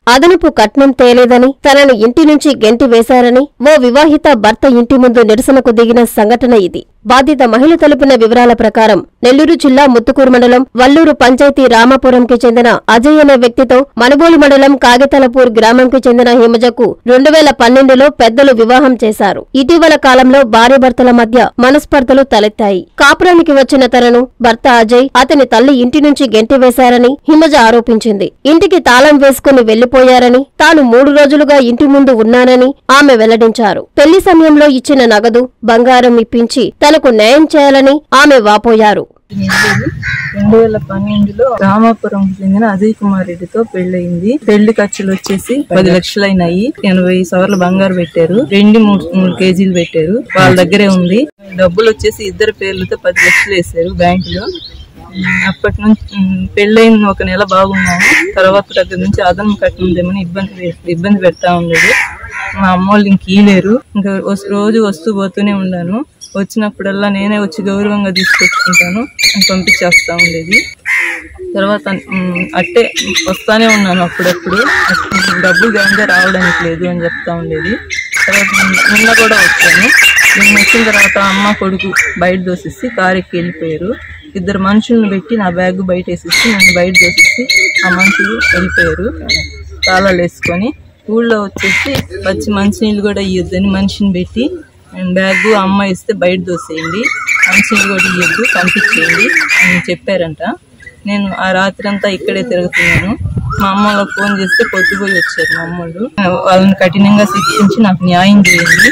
అదనపు కట్నం తేలేదని తనను ఇంటి నుంచి గెంటి వేశారని ఓ వివాహిత భర్త ఇంటి ముందు నిరసనకు దిగిన సంఘటన ఇది బాధిత మహిళ తెలిపిన వివరాల ప్రకారం నెల్లూరు జిల్లా ముత్తుకూరు మండలం వల్లూరు పంచాయతీ రామాపురంకి చెందిన అజయ్ అనే వ్యక్తితో మనుగోలు మండలం కాగితలపూర్ గ్రామంకి చెందిన హిమజకు రెండు వేల పన్నెండులో పెద్దలు వివాహం చేశారు ఇటీవల కాలంలో భార్యాభర్తల మధ్య మనస్పర్ధలు తలెత్తాయి కాపురానికి వచ్చిన తనను భర్త అజయ్ అతని తల్లి ఇంటి నుంచి గెంటి వేశారని హిమజ ఆరోపించింది ఇంటికి తాళం వేసుకుని వెళ్లిపోయారని తాను మూడు రోజులుగా ఇంటి ముందు ఉన్నానని ఆమె వెల్లడించారు పెళ్లి సమయంలో ఇచ్చిన నగదు బంగారం ఇప్పించి తనకు న్యాయం చేయాలని ఆమె వాపోయారు నెల్లూరు రెండు వేల పన్నెండులో రామాపురం చెందిన అజయ్ కుమార్ రెడ్డితో పెళ్ళయింది పెళ్లి ఖర్చులు వచ్చేసి పది లక్షలు అయినాయి ఎనభై సవర్ల బంగారు పెట్టారు వెండి మూడు మూడు కేజీలు పెట్టారు వాళ్ళ దగ్గరే ఉంది డబ్బులు వచ్చేసి ఇద్దరు పేర్లతో పది లక్షలు వేసారు బ్యాంకులో అప్పటి నుంచి ఉమ్, పెళ్ళైన ఒక నెల బాగున్నాము తర్వాత దగ్గర నుంచి అదనం కట్టిందేమని ఇబ్బంది పె- ఇబ్బంది పెడతా ఉండేది మా అమ్మ వాళ్ళు ఇంక ఈలేరు ఇంకా వస్- రోజు వస్తూ పోతూనే ఉన్నాను వచ్చినప్పుడల్లా నేనే వచ్చి గౌరవంగా తీసుకొచ్చుకుంటాను అని పంపించేస్తా ఉండేది తర్వాత ఉమ్, అట్టే వస్తానే ఉన్నాను అప్పుడప్పుడు డబ్బులు గ్యాంగా రావడానికి లేదు అని చెప్తా ఉండేది తర్వాత నిన్న- నిన్న కూడా వచ్చాను నిన్న వచ్చిన తర్వాత అమ్మ కొడుకు బయట దోసేసి కారు ఎక్కి వెళ్ళిపోయారు ఇద్దరు మనుషులను పెట్టి నా బ్యాగ్ బయట వేసేసి నన్ను బయట దోసేసి ఆ మనుషులు వెళ్ళిపోయారు తాళాలు వేసుకొని ఊళ్ళో వచ్చేసి వచ్చి మంచినీళ్ళు కూడా ఇవ్వద్దని మనిషిని పెట్టి నేను బ్యాగ్ అమ్మ ఇస్తే బయట దోసేయండి మంచినీళ్ళు కూడా ఇవ్వద్దు పంపించేయండి అని చెప్పారంట నేను ఆ రాత్రి అంతా ఇక్కడే తిరుగుతున్నాను మా అమ్మ వాళ్ళకి ఫోన్ చేస్తే పొద్దుపోయి వచ్చారు మా అమ్మోళ్ళు వాళ్ళని కఠినంగా శిక్షించి నాకు న్యాయం చేయండి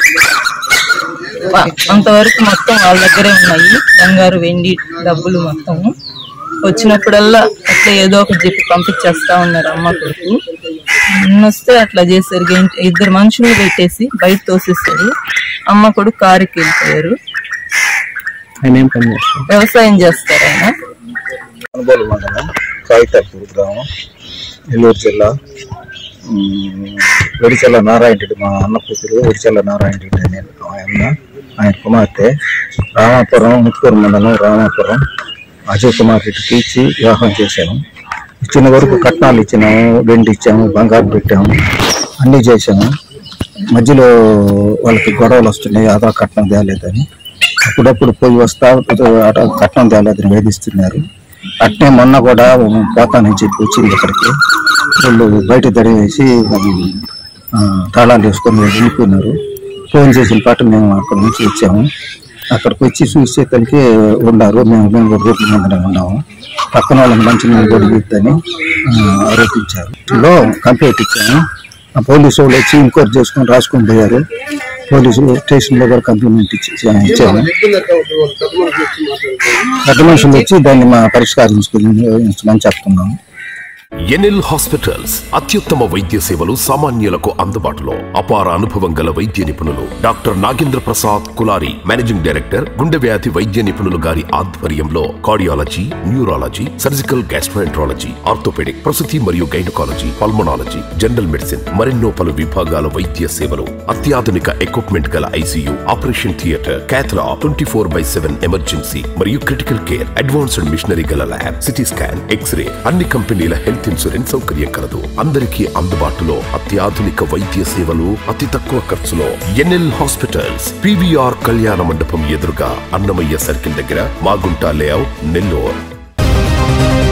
వా- అంతవరకు మొత్తం వాళ్ళ దగ్గరే ఉన్నాయి బంగారు వెండి డబ్బులు మొత్తం వచ్చినప్పుడల్లా అట్లా ఏదో ఒకటి చెప్పి పంపించేస్తా ఉన్నారు అమ్మ కొడుకు నిన్న వస్తే అట్లా చేశారు గెంటి- ఇద్దరు మనుషులు పెట్టేసి బయట తోసేస్తారు అమ్మ కొడుకు కారుకి వెళ్ళిపోయారు ఆయన ఏం పని చేస్తారు వ్యవసాయం చేస్తారు ఆయన అనుబోలు మండలం కాగితాపూర్ గ్రామం నెల్లూరు జిల్లా ఉమ్, వెడిచెల్ల నారాయణ రెడ్డి మా అన్న కూతురు వెడిచెల్ల నారాయణ రెడ్డి అనే ఆయన ఆయన కుమార్తె రామాపురం ముత్తుకూరు మండలం రామాపురం అజయ్ కుమార్ రెడ్డికి ఇచ్చి వివాహం చేశాము ఇచ్చిన వరకు కట్నాలు ఇచ్చినాము వెండి ఇచ్చాము బంగారు పెట్టాము అన్నీ చేశాము మధ్యలో వాళ్ళకి గొడవలు వస్తున్నాయి అదా కట్నం తేలేదని అప్పుడప్పుడు పోయి వస్తా అట కట్నం తేలేదని వేధిస్తున్నారు అట్నే మొన్న కూడా పోతానని చెప్పి వచ్చింది ఇక్కడికి వాళ్ళు బయట తడివేసి మరి, ఆ, తాళాలు వేసుకొని వెళ్ళిపోయినారు ఫోన్ చేసిన పాటు మేము అక్కడ నుంచి వచ్చాము అక్కడికి వచ్చి చూసేసరికి ఉన్నారు మేము మేము కూడా రోడ్ల మీదనే ఉన్నాము పక్కన వాళ్ళకి మంచి నీళ్ళు కూడా ఇద్దని ఆరోపించారు లో కంప్లైంట్ ఇచ్చాము ఆ పోలీసు వాళ్ళు వచ్చి ఎంక్వైరీ చేసుకొని రాసుకొని పోయారు పోలీసు స్టేషన్లో కూడా కంప్లైంట్ ఇచ్చి ఇచ్చాము పెద్ద మనుషులు వచ్చి దాన్ని మా పరిష్కరించుకుని చెప్తున్నాము ఎన్ఎల్ హాస్పిటల్స్ అత్యుత్తమ వైద్య సేవలు సామాన్యులకు అందుబాటులో అపార అనుభవం గల వైద్య నిపుణులు doctor Nagendra Prasad Kulari managing director గుండె వ్యాధి వైద్య నిపుణులు గారి ఆధ్వర్యంలో cardiology neurology surgical gastroenterology orthopaedic ప్రసూతి మరియు గైనకాలజీ పల్మనాలజీ జనరల్ మెడిసిన్ మరెన్నో పలు విభాగాల వైద్య సేవలు అత్యాధునిక ఎక్విప్మెంట్ గల ICU operation theatre cath lab twenty four by seven emergency మరియు క్రిటికల్ కేర్ అడ్వాన్స్డ్ మిషనరీ గల ల్యాబ్ సిటీ స్కాన్ ఎక్స్రే అన్ని కంపెనీల హెల్త్ ఇన్సూరెన్స్ సౌకర్యం కలదు అందరికీ అందుబాటులో అత్యాధునిక వైద్య సేవలు అతి తక్కువ ఖర్చులో ఎన్ఎల్ హాస్పిటల్స్ పివిఆర్ కళ్యాణ మండపం ఎదురుగా అన్నమయ్య సర్కిల్ దగ్గర మాగుంట లేఅవుట్ నెల్లూరు